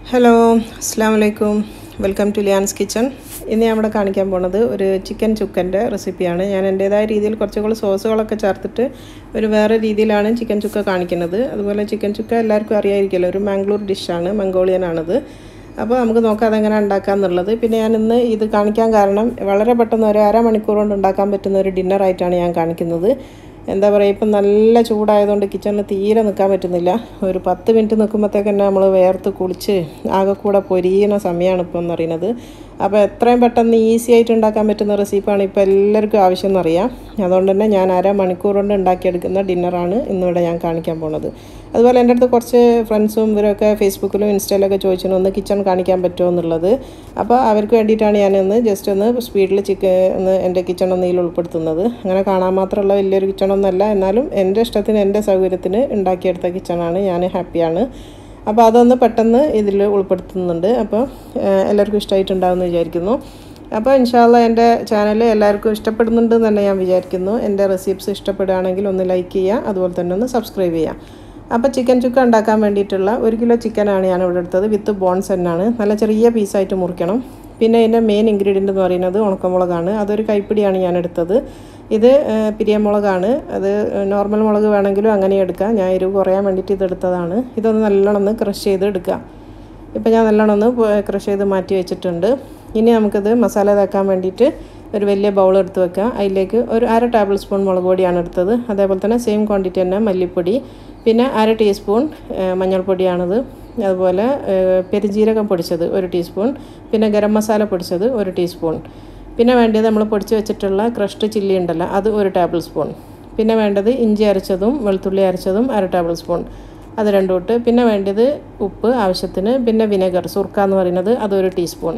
hello അസ്സാം വലൈക്കും welcome to ലിയാൻസ് kitchen ഇന്ന് ഞാൻ ഇവിടെ കാണിക്കാൻ പോണത് ഒരു ചിക്കൻ ചുക്കൻ്റെ റെസിപ്പിയാണ് ഞാൻ എൻ്റേതായ രീതിയിൽ കുറച്ചുകൂടി സോസുകളൊക്കെ ചേർത്തിട്ട് ഒരു വേറെ രീതിയിലാണ് ചിക്കൻ ചുക്ക കാണിക്കുന്നത് അതുപോലെ ചിക്കൻ ചുക്ക എല്ലാവർക്കും അറിയായിരിക്കുമല്ലോ ഒരു മാംഗ്ലൂർ ഡിഷാണ് മംഗോളിയൻ ആണത് അപ്പോൾ നമുക്ക് നോക്കാം അതെങ്ങനെ ഉണ്ടാക്കാം എന്നുള്ളത് പിന്നെ ഞാൻ ഇന്ന് ഇത് കാണിക്കാൻ കാരണം വളരെ പെട്ടെന്ന് ഒരു അരമണിക്കൂർ കൊണ്ട് ഉണ്ടാക്കാൻ പറ്റുന്ന ഒരു ഡിന്നറായിട്ടാണ് ഞാൻ കാണിക്കുന്നത് എന്താ പറയുക ഇപ്പം നല്ല ചൂടായതുകൊണ്ട് കിച്ചണിൽ തീരെ നിൽക്കാൻ പറ്റുന്നില്ല ഒരു പത്ത് മിനിറ്റ് നിൽക്കുമ്പോഴത്തേക്ക് തന്നെ നമ്മൾ വേർത്ത് കുളിച്ച് ആകെ കൂടെ പൊരിയുന്ന സമയമാണ് ഇപ്പോൾ എന്ന് പറയുന്നത് അപ്പോൾ എത്രയും പെട്ടെന്ന് ഈസി ആയിട്ട് ഉണ്ടാക്കാൻ പറ്റുന്ന റെസിപ്പിയാണ് ഇപ്പോൾ എല്ലാവർക്കും ആവശ്യം എന്നറിയാം അതുകൊണ്ട് തന്നെ ഞാൻ അര മണിക്കൂർ കൊണ്ട് ഉണ്ടാക്കിയെടുക്കുന്ന ഡിന്നറാണ് ഇന്നിവിടെ ഞാൻ കാണിക്കാൻ പോണത് അതുപോലെ എൻ്റെ അടുത്ത് കുറച്ച് ഫ്രണ്ട്സും ഇവരൊക്കെ ഫേസ്ബുക്കിലും ഇൻസ്റ്റയിലൊക്കെ ചോദിച്ചു ഒന്ന് കിച്ചൺ കാണിക്കാൻ പറ്റുമോ എന്നുള്ളത് അപ്പോൾ അവർക്ക് വേണ്ടിയിട്ടാണ് ഞാനൊന്ന് ജസ്റ്റ് ഒന്ന് സ്പീഡിൽ ചിക്കൻ ഒന്ന് എൻ്റെ കിച്ചൺ ഒന്ന് ഇതിൽ ഉൾപ്പെടുത്തുന്നത് അങ്ങനെ കാണാൻ മാത്രമുള്ള വലിയൊരു കിച്ചണൊന്നുമല്ല എന്നാലും എൻ്റെ ഇഷ്ടത്തിന് എൻ്റെ സൗകര്യത്തിന് ഉണ്ടാക്കിയെടുത്ത കിച്ചണാണ് ഞാൻ ഹാപ്പിയാണ് അപ്പോൾ അതൊന്ന് പെട്ടെന്ന് ഇതിൽ ഉൾപ്പെടുത്തുന്നുണ്ട് അപ്പോൾ എല്ലാവർക്കും ഇഷ്ടമായിട്ടുണ്ടാകുമെന്ന് വിചാരിക്കുന്നു അപ്പോൾ ഇൻഷാല്ല എൻ്റെ ചാനൽ എല്ലാവർക്കും ഇഷ്ടപ്പെടുന്നുണ്ട് എന്ന് തന്നെ ഞാൻ വിചാരിക്കുന്നു എൻ്റെ റെസിപ്സ് ഇഷ്ടപ്പെടുകയാണെങ്കിൽ ഒന്ന് ലൈക്ക് ചെയ്യുക അതുപോലെ തന്നെ ഒന്ന് സബ്സ്ക്രൈബ് ചെയ്യുക അപ്പോൾ ചിക്കൻ ചുക്ക ഉണ്ടാക്കാൻ വേണ്ടിയിട്ടുള്ള ഒരു കിലോ ചിക്കനാണ് ഞാൻ ഇവിടെ എടുത്തത് വിത്ത് ബോൺസ് തന്നെയാണ് നല്ല ചെറിയ പീസായിട്ട് മുറിക്കണം പിന്നെ ഇതിൻ്റെ മെയിൻ ഇൻഗ്രീഡിയൻ്റ് എന്ന് പറയുന്നത് ഉണക്കമുളകാണ് അതൊരു കൈപ്പിടിയാണ് ഞാൻ എടുത്തത് ഇത് പിരിയമുളകാണ് അത് നോർമൽ മുളക് വേണമെങ്കിലും അങ്ങനെ എടുക്കാം ഞാൻ എരിവ് കുറയാൻ വേണ്ടിയിട്ട് ഇതെടുത്തതാണ് ഇതൊന്ന് നല്ലോണം ഒന്ന് ക്രഷ് ചെയ്ത് എടുക്കാം ഇപ്പം ഞാൻ നല്ലോണം ഒന്ന് ക്രഷ് ചെയ്ത് മാറ്റി വെച്ചിട്ടുണ്ട് ഇനി നമുക്കിത് മസാല തേക്കാൻ വേണ്ടിയിട്ട് ഒരു വലിയ ബൗൾ എടുത്ത് വെക്കാം അതിലേക്ക് ഒരു അര ടേബിൾ സ്പൂൺ മുളക് പൊടിയാണ് എടുത്തത് അതേപോലെ തന്നെ സെയിം ക്വാണ്ടിറ്റി തന്നെ മല്ലിപ്പൊടി പിന്നെ അര ടീസ്പൂൺ മഞ്ഞൾപ്പൊടിയാണത് അതുപോലെ പെരുജീരകം പൊടിച്ചത് ഒരു ടീസ്പൂൺ പിന്നെ ഗരം മസാല പൊടിച്ചത് ഒരു ടീസ്പൂൺ പിന്നെ വേണ്ടത് നമ്മൾ പൊടിച്ച് വെച്ചിട്ടുള്ള ക്രഷ്ഡ് ചില്ലി ഉണ്ടല്ലോ അത് ഒരു ടേബിൾ സ്പൂൺ പിന്നെ വേണ്ടത് ഇഞ്ചി അരച്ചതും വെളുത്തുള്ളി അരച്ചതും അര ടേബിൾ സ്പൂൺ അത് രണ്ടും ഇട്ട് പിന്നെ വേണ്ടത് ഉപ്പ് ആവശ്യത്തിന് പിന്നെ വിനെഗർ സുർക്ക എന്ന് പറയുന്നത് അതൊരു ടീസ്പൂൺ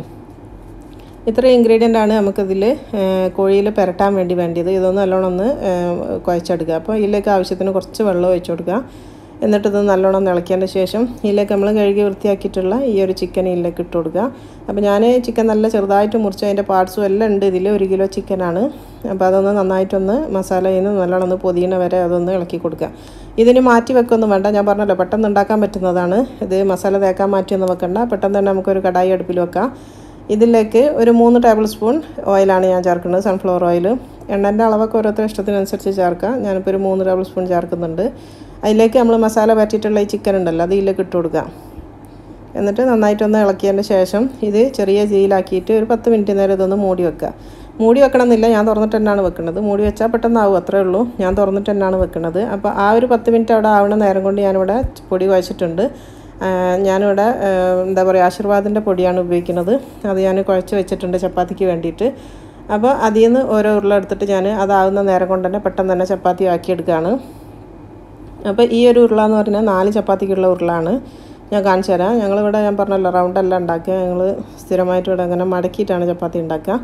ഇത്ര ഇൻഗ്രീഡിയൻ്റ് ആണ് നമുക്കിതിൽ കോഴിയിൽ പുരട്ടാൻ വേണ്ടി വേണ്ടിയത് ഇതൊന്ന് നല്ലോണം ഒന്ന് കുഴച്ചെടുക്കുക അപ്പോൾ ഇതിലേക്ക് ആവശ്യത്തിന് കുറച്ച് വെള്ളം ഒഴിച്ചു കൊടുക്കുക എന്നിട്ട് ഇത് നല്ലോണം ഇളക്കിയതിൻ്റെ ശേഷം ഇതിലേക്ക് നമ്മൾ കഴുകി വൃത്തിയാക്കിയിട്ടുള്ള ഈ ഒരു ചിക്കൻ ഇതിലേക്ക് ഇട്ട് കൊടുക്കുക അപ്പോൾ ഞാൻ ചിക്കൻ നല്ല ചെറുതായിട്ട് മുറിച്ച് അതിൻ്റെ പാർട്സും എല്ലാം ഉണ്ട് ഇതിൽ ഒരു കിലോ ചിക്കനാണ് അപ്പോൾ അതൊന്ന് നന്നായിട്ടൊന്ന് മസാലയിൽ നിന്ന് നല്ലോണം ഒന്ന് പൊതിയണ വരെ അതൊന്ന് ഇളക്കി കൊടുക്കുക ഇതിന് മാറ്റി വെക്കൊന്നും വേണ്ട ഞാൻ പറഞ്ഞല്ലോ പെട്ടെന്ന് ഉണ്ടാക്കാൻ പറ്റുന്നതാണ് ഇത് മസാല തേക്കാൻ മാറ്റിയൊന്നും വെക്കണ്ട പെട്ടെന്ന് തന്നെ നമുക്കൊരു കടായി അടുപ്പിൽ വെക്കാം ഇതിലേക്ക് ഒരു മൂന്ന് ടേബിൾ സ്പൂൺ ഓയിലാണ് ഞാൻ ചേർക്കുന്നത് സൺഫ്ലവർ ഓയിൽ എണ്ണൻ്റെ അളവൊക്കെ ഓരോരുത്തരുടെ ഇഷ്ടത്തിനനുസരിച്ച് ചേർക്കാം ഞാനിപ്പോൾ ഒരു മൂന്ന് ടേബിൾ സ്പൂൺ ചേർക്കുന്നുണ്ട് അതിലേക്ക് നമ്മൾ മസാല പറ്റിയിട്ടുള്ള ഈ ചിക്കൻ ഉണ്ടല്ലോ അത് ഇതിലേക്ക് ഇട്ട് കൊടുക്കുക എന്നിട്ട് നന്നായിട്ടൊന്ന് ഇളക്കിയതിൻ്റെ ശേഷം ഇത് ചെറിയ തീയിലാക്കിയിട്ട് ഒരു പത്ത് മിനിറ്റ് നേരം ഇതൊന്ന് മൂടി വെക്കുക മൂടി വെക്കണമെന്നില്ല ഞാൻ തുറന്നിട്ട് തന്നെയാണ് വെക്കുന്നത് മൂടി വെച്ചാൽ പെട്ടെന്നാവും അത്രേ ഉള്ളൂ ഞാൻ തുറന്നിട്ട് തന്നെയാണ് വെക്കുന്നത് അപ്പോൾ ആ ഒരു പത്ത് മിനിറ്റ് അവിടെ ആവണ നേരം കൊണ്ട് ഞാനിവിടെ പൊടി കുഴച്ചിട്ടുണ്ട് ഞാനിവിടെ എന്താ പറയുക ആശീർവാദിൻ്റെ പൊടിയാണ് ഉപയോഗിക്കുന്നത് അത് ഞാൻ കുഴച്ച് വെച്ചിട്ടുണ്ട് ചപ്പാത്തിക്ക് വേണ്ടിയിട്ട് അപ്പോൾ അതിൽ നിന്ന് ഓരോ ഉരുള എടുത്തിട്ട് ഞാൻ അതാവുന്ന നേരം കൊണ്ട് തന്നെ പെട്ടെന്ന് തന്നെ ചപ്പാത്തി ആക്കിയെടുക്കുകയാണ് അപ്പോൾ ഈ ഒരു ഉരുള എന്ന് പറഞ്ഞാൽ നാല് ചപ്പാത്തിക്കുള്ള ഉരുളാണ് ഞാൻ കാണിച്ചു തരാം ഞങ്ങളിവിടെ ഞാൻ പറഞ്ഞല്ലോ റൗണ്ടല്ല ഉണ്ടാക്കുക ഞങ്ങൾ സ്ഥിരമായിട്ട് ഇവിടെ അങ്ങനെ മടക്കിയിട്ടാണ് ചപ്പാത്തി ഉണ്ടാക്കുക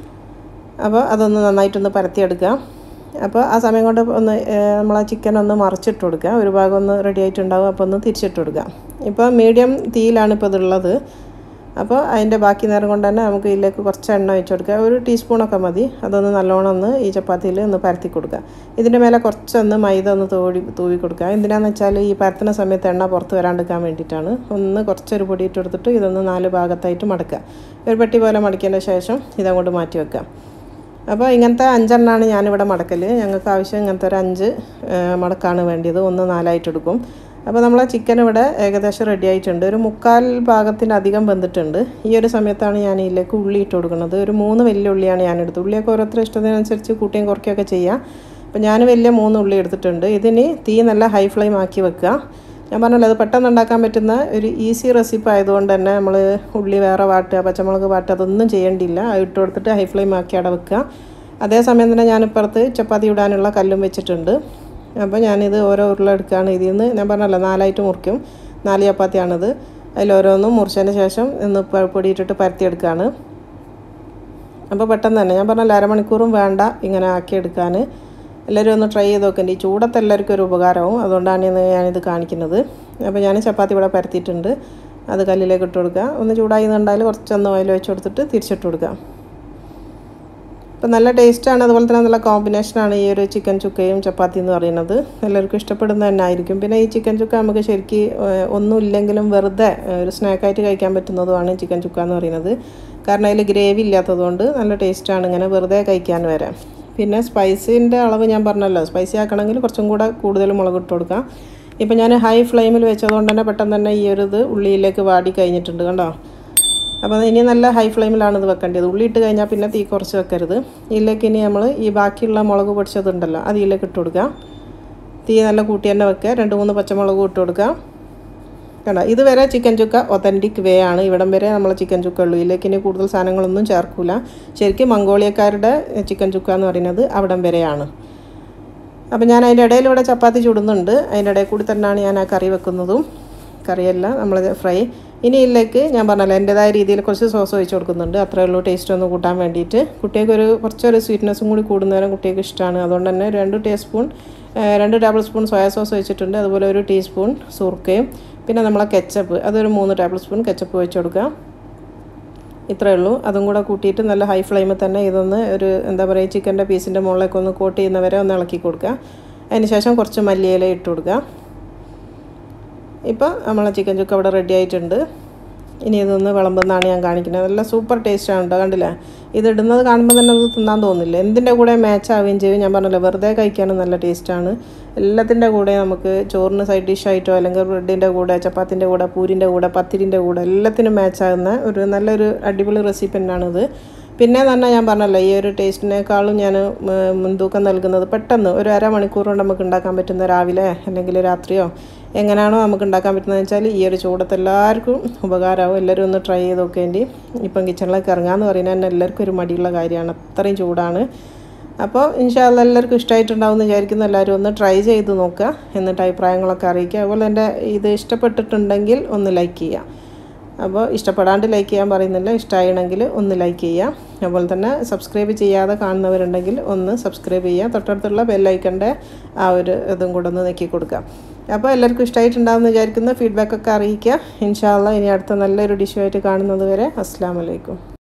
അപ്പോൾ അതൊന്ന് നന്നായിട്ടൊന്ന് പരത്തിയെടുക്കുക അപ്പോൾ ആ സമയം കൊണ്ട് ഒന്ന് നമ്മൾ ആ ചിക്കൻ ഒന്ന് മറിച്ചിട്ട് കൊടുക്കുക ഒരു ഭാഗം ഒന്ന് റെഡി ആയിട്ടുണ്ടാവും അപ്പോൾ ഒന്ന് തിരിച്ചിട്ട് കൊടുക്കുക ഇപ്പോൾ മീഡിയം തീയിലാണ് ഇപ്പോൾ ഇതുള്ളത് അപ്പോൾ അതിൻ്റെ ബാക്കി നേരം കൊണ്ട് തന്നെ നമുക്ക് ഇതിലേക്ക് കുറച്ച് എണ്ണ ഒഴിച്ച് കൊടുക്കുക ഒരു ടീസ്പൂണൊക്കെ മതി അതൊന്ന് നല്ലോണം ഒന്ന് ഈ ചപ്പാത്തിയിൽ ഒന്ന് പരത്തി കൊടുക്കുക ഇതിൻ്റെ മേലെ കുറച്ചൊന്ന് മൈദ ഒന്ന് തൂടി തൂവി കൊടുക്കുക എന്തിനാന്ന് വെച്ചാൽ ഈ പരത്തുന്ന സമയത്ത് എണ്ണ പുറത്ത് വരാണ്ടിരിക്കാൻ വേണ്ടിയിട്ടാണ് ഒന്ന് കുറച്ചൊരു പൊടി ഇട്ട് കൊടുത്തിട്ട് ഇതൊന്ന് നാല് ഭാഗത്തായിട്ട് മടക്കുക ഒരു പെട്ടി പോലെ മടക്കിയതിൻ്റെ ശേഷം ഇതങ്ങോട്ട് മാറ്റി വെക്കുക അപ്പോൾ ഇങ്ങനത്തെ അഞ്ചെണ്ണമാണ് ഞാനിവിടെ മടക്കൽ ഞങ്ങൾക്ക് ആവശ്യം ഇങ്ങനത്തെ ഒരു അഞ്ച് മടക്കാണ് വേണ്ടിയത് ഒന്ന് നാലായിട്ട് എടുക്കും അപ്പോൾ നമ്മളെ ചിക്കൻ ഇവിടെ ഏകദേശം റെഡി ആയിട്ടുണ്ട് ഒരു മുക്കാൽ ഭാഗത്തിനധികം വെന്തിട്ടുണ്ട് ഈ ഒരു സമയത്താണ് ഞാൻ ഇതിലേക്ക് ഉള്ളി ഇട്ട് കൊടുക്കുന്നത് ഒരു മൂന്ന് വലിയ ഉള്ളിയാണ് ഞാൻ എടുത്തത് ഉള്ളിയൊക്കെ ഓരോരുത്തരുടെ ഇഷ്ടത്തിനനുസരിച്ച് കൂട്ടിയും കുറയ്ക്കുകയൊക്കെ ചെയ്യാം അപ്പോൾ ഞാൻ വലിയ മൂന്ന് ഉള്ളി എടുത്തിട്ടുണ്ട് ഇതിന് തീ നല്ല ഹൈ ഫ്ലെയിം ആക്കി വെക്കുക ഞാൻ പറഞ്ഞല്ലോ അത് പെട്ടെന്ന് ഉണ്ടാക്കാൻ പറ്റുന്ന ഒരു ഈസി റെസിപ്പി ആയതുകൊണ്ട് തന്നെ നമ്മൾ ഉള്ളി വേറെ വാട്ടുക പച്ചമുളക് വാട്ടുക അതൊന്നും ചെയ്യേണ്ടിയില്ല അത് ഇട്ട് കൊടുത്തിട്ട് ഹൈ ഫ്ലെയിം ആക്കി അവിടെ വെക്കുക അതേസമയം തന്നെ ഞാനിപ്പുറത്ത് ചപ്പാത്തി ഇടാനുള്ള കല്ലും വെച്ചിട്ടുണ്ട് അപ്പോൾ ഞാനിത് ഓരോ ഉരുള എടുക്കുകയാണ് ഇതിൽ നിന്ന് ഞാൻ പറഞ്ഞല്ലോ നാലായിട്ട് മുറിക്കും നാല് ചപ്പാത്തിയാണിത് അതിലോരോന്നും മുറിച്ചതിന് ശേഷം ഒന്ന് പൊടിയിട്ടിട്ട് പരത്തിയെടുക്കുകയാണ് അപ്പോൾ പെട്ടെന്ന് തന്നെ ഞാൻ പറഞ്ഞല്ലോ അരമണിക്കൂറും വേണ്ട ഇങ്ങനെ ആക്കിയെടുക്കാൻ എല്ലാവരും ഒന്ന് ട്രൈ ചെയ്ത് നോക്കണ്ട ഈ ചൂടത്ത് എല്ലാവർക്കും ഒരു ഉപകാരവും അതുകൊണ്ടാണ് ഇന്ന് ഞാനിത് കാണിക്കുന്നത് അപ്പോൾ ഞാൻ ചപ്പാത്തി ഇവിടെ പരത്തിയിട്ടുണ്ട് അത് കല്ലിലേക്ക് ഇട്ട് കൊടുക്കുക ഒന്ന് ചൂടായി നിന്നുണ്ടായാൽ കുറച്ചൊന്ന് ഓയിൽ വെച്ച് കൊടുത്തിട്ട് തിരിച്ചിട്ട് കൊടുക്കുക അപ്പോൾ നല്ല ടേസ്റ്റാണ് അതുപോലെ തന്നെ നല്ല കോമ്പിനേഷനാണ് ഈ ഒരു ചിക്കൻ ചുക്കയും ചപ്പാത്തി എന്ന് പറയുന്നത് എല്ലാവർക്കും ഇഷ്ടപ്പെടുന്ന തന്നെ ആയിരിക്കും പിന്നെ ഈ ചിക്കൻ ചുക്ക നമുക്ക് ശരിക്ക് ഏഹ്, ഒന്നുമില്ലെങ്കിലും വെറുതെ ഏഹ്, ഒരു സ്നാക്കായിട്ട് കഴിക്കാൻ പറ്റുന്നതുമാണ് ചിക്കൻ ചുക്ക എന്ന് പറയുന്നത് കാരണം അതിൽ ഗ്രേവി ഇല്ലാത്തതുകൊണ്ട് നല്ല ടേസ്റ്റാണ് ഇങ്ങനെ വെറുതെ കഴിക്കാൻ വരെ പിന്നെ സ്പൈസിൻ്റെ അളവ് ഞാൻ പറഞ്ഞല്ലോ സ്പൈസി ആക്കണമെങ്കിൽ കുറച്ചും കൂടെ കൂടുതൽ മുളക് ഇട്ട് കൊടുക്കാം ഇപ്പം ഞാൻ ഹൈ ഫ്ലെയിമിൽ വെച്ചതുകൊണ്ട് തന്നെ പെട്ടെന്ന് തന്നെ ഈ ഒരു ഇത് ഉള്ളിയിലേക്ക് വാടി കഴിഞ്ഞിട്ടുണ്ട് കണ്ടോ അപ്പോൾ ഇനി നല്ല ഹൈ ഫ്ലെയിമിലാണ് ഇത് വെക്കേണ്ടത് ഉള്ളി ഇട്ട് കഴിഞ്ഞാൽ പിന്നെ തീ കുറച്ച് വെക്കരുത് ഇതിലേക്ക് ഇനി നമ്മൾ ഈ ബാക്കിയുള്ള മുളക് പൊടിച്ചതുണ്ടല്ലോ അത് ഇതിലേക്ക് ഇട്ട് കൊടുക്കാം തീ നല്ല കൂട്ടി തന്നെ വെക്കുക രണ്ട് മൂന്ന് പച്ചമുളക് ഇട്ട് കൊടുക്കാം കണ്ടോ ഇതുവരെ ചിക്കൻ ചുക്ക ഒത്തൻറ്റിക് വേ ആണ് ഇവിടം വരെ നമ്മൾ ചിക്കൻ ചുക്ക ഉള്ളൂ ഇതിലേക്ക് ഇനി കൂടുതൽ സാധനങ്ങളൊന്നും ചേർക്കില്ല ശരിക്കും മംഗോളിയക്കാരുടെ ചിക്കൻ ചുക്ക എന്ന് പറയുന്നത് അവിടം വരെയാണ് അപ്പം ഞാൻ അതിൻ്റെ ഇടയിൽ ഇവിടെ ചപ്പാത്തി ചുടുന്നുണ്ട് അതിൻ്റെ ഇടയിൽ കൂടി തന്നെയാണ് ഞാൻ ആ കറി വെക്കുന്നതും കറിയല്ല നമ്മൾ ഫ്രൈ ഇനി ഇതിലേക്ക് ഞാൻ പറഞ്ഞല്ലോ എൻ്റെതായ രീതിയിൽ കുറച്ച് സോസ് ഒഴിച്ച് കൊടുക്കുന്നുണ്ട് അത്രയേ ഉള്ളൂ ടേസ്റ്റ് ഒന്ന് കൂട്ടാൻ വേണ്ടിയിട്ട് കുട്ടികൾക്ക് ഒരു കുറച്ചൊരു സ്വീറ്റ്നെസ്സും കൂടി കൂടുന്നേരം കുട്ടികൾക്ക് ഇഷ്ടമാണ് അതുകൊണ്ട് തന്നെ രണ്ട് ടീസ്പൂൺ രണ്ട് ടേബിൾ സ്പൂൺ സോയാ സോസ് ഒഴിച്ചിട്ടുണ്ട് അതുപോലെ ഒരു ടീസ്പൂൺ സുർക്കയും പിന്നെ നമ്മളെ കെച്ചപ്പ് അതൊരു മൂന്ന് ടേബിൾ സ്പൂൺ കെച്ചപ്പ് ഒഴിച്ച് കൊടുക്കാം ഇത്രയേ ഉള്ളൂ അതും കൂടെ കൂട്ടിയിട്ട് നല്ല ഹൈ ഫ്ലെയിമിൽ തന്നെ ഇതൊന്ന് ഒരു എന്താ പറയുക ചിക്കൻ്റെ പീസിൻ്റെ മുകളിലേക്ക് ഒന്ന് കോട്ട് ചെയ്യുന്നവരെ ഒന്ന് ഇളക്കി കൊടുക്കുക അതിന് ശേഷം കുറച്ച് മല്ലിയില ഇട്ട് കൊടുക്കുക ഇപ്പോൾ നമ്മളെ ചിക്കൻ ചുക്ക അവിടെ റെഡി ആയിട്ടുണ്ട് ഇനി ഇതൊന്ന് വിളമ്പെന്നാണ് ഞാൻ കാണിക്കുന്നത് നല്ല സൂപ്പർ ടേസ്റ്റാണ് കേട്ടോ കണ്ടില്ലേ ഇത് ഇടുന്നത് കാണുമ്പോൾ തന്നെ അത് തിന്നാൻ തോന്നില്ല എന്തിൻ്റെ കൂടെ മാച്ച് ആവുകയും ചെയ്യും ഞാൻ പറഞ്ഞല്ലോ വെറുതെ കഴിക്കാനും നല്ല ടേസ്റ്റാണ് എല്ലാത്തിൻ്റെ കൂടെ നമുക്ക് ചോറിന് സൈഡ് ഡിഷ് ആയിട്ടോ അല്ലെങ്കിൽ ബ്രെഡിൻ്റെ കൂടെ ചപ്പാത്തിൻ്റെ കൂടെ പൂരിൻ്റെ കൂടെ പത്തിരിൻ്റെ കൂടെ എല്ലാത്തിനും മാച്ച് ആകുന്ന ഒരു നല്ലൊരു അടിപൊളി റെസിപ്പി തന്നെയാണിത് പിന്നെ എന്ന് പറഞ്ഞാൽ ഞാൻ പറഞ്ഞല്ലോ ഈ ഒരു ടേസ്റ്റിനേക്കാളും ഞാൻ മുൻതൂക്കം നൽകുന്നത് പെട്ടെന്ന് ഒരു അരമണിക്കൂർ കൊണ്ട് നമുക്ക് ഉണ്ടാക്കാൻ പറ്റുന്ന രാവിലെ അല്ലെങ്കിൽ രാത്രിയോ എങ്ങനെയാണോ നമുക്ക് ഉണ്ടാക്കാൻ പറ്റുന്നത് വെച്ചാൽ ഈ ഒരു ചൂടത്ത് എല്ലാവർക്കും ഉപകാരമാവും എല്ലാവരും ഒന്ന് ട്രൈ ചെയ്ത് നോക്കേണ്ടി ഇപ്പം കിച്ചണിലേക്ക് ഇറങ്ങാമെന്ന് പറയുന്നത് തന്നെ എല്ലാവർക്കും ഒരു മടിയുള്ള കാര്യമാണ് അത്രയും ചൂടാണ് അപ്പോൾ ഇൻഷാല്ല എല്ലാവർക്കും ഇഷ്ടമായിട്ടുണ്ടാവും എന്ന് വിചാരിക്കുന്നു എല്ലാവരും ഒന്ന് ട്രൈ ചെയ്ത് നോക്കുക എന്നിട്ട് അഭിപ്രായങ്ങളൊക്കെ അറിയിക്കുക അതുപോലെ എൻ്റെ ഇത് ഇഷ്ടപ്പെട്ടിട്ടുണ്ടെങ്കിൽ ഒന്ന് ലൈക്ക് ചെയ്യുക അപ്പോൾ ഇഷ്ടപ്പെടാണ്ട് ലൈക്ക് ചെയ്യാൻ പറയുന്നില്ല ഇഷ്ടമാണെങ്കിൽ ഒന്ന് ലൈക്ക് ചെയ്യുക അതുപോലെ തന്നെ സബ്സ്ക്രൈബ് ചെയ്യാതെ കാണുന്നവരുണ്ടെങ്കിൽ ഒന്ന് സബ്സ്ക്രൈബ് ചെയ്യുക തൊട്ടടുത്തുള്ള ബെല്ലൈക്കൻ്റെ ആ ഒരു ഇതും കൂടെ ഒന്ന് നെക്കി കൊടുക്കുക അപ്പോൾ എല്ലാവർക്കും ഇഷ്ടമായിട്ടുണ്ടാവും എന്ന് വിചാരിക്കുന്ന ഫീഡ്ബാക്കൊക്കെ അറിയിക്കുക ഇൻഷാല്ല ഇനി അടുത്ത നല്ലൊരു ഡിഷുമായിട്ട് കാണുന്നത് വരെ അസ്സാം വലൈക്കും